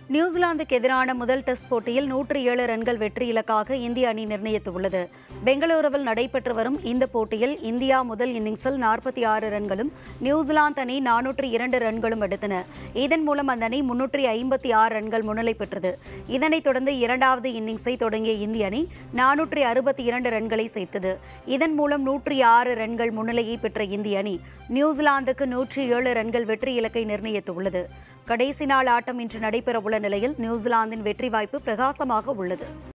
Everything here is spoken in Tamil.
நியூசிலாந்துக்கு எதிரான முதல் டெஸ்ட் போட்டியில் நூற்றி ஏழு ரன்கள் வெற்றி இலக்காக இந்திய அணி நிர்ணயித்துள்ளது பெங்களூருவில் நடைபெற்று வரும் இந்த போட்டியில் இந்தியா முதல் இன்னிங்ஸில் நாற்பத்தி ஆறு ரன்களும் நியூசிலாந்து அணி நானூற்றி இரண்டு ரன்களும் எடுத்தன இதன் மூலம் அந்த அணி முன்னூற்றி ஐம்பத்தி ஆறு ரன்கள் முன்னிலை பெற்றது இதனைத் தொடர்ந்து இரண்டாவது இன்னிங்ஸை தொடங்கிய இந்திய அணி நானூற்றி அறுபத்தி இரண்டு ரன்களை சேர்த்தது இதன் மூலம் நூற்றி ஆறு ரன்கள் முன்னிலையை பெற்ற இந்திய அணி நியூசிலாந்துக்கு நூற்றி ஏழு ரன்கள் வெற்றி இலக்கை நிர்ணயித்துள்ளது கடைசி நாள் ஆட்டம் இன்று நடைபெறவுள்ள நிலையில் நியூசிலாந்தின் வெற்றி வாய்ப்பு பிரகாசமாக உள்ளது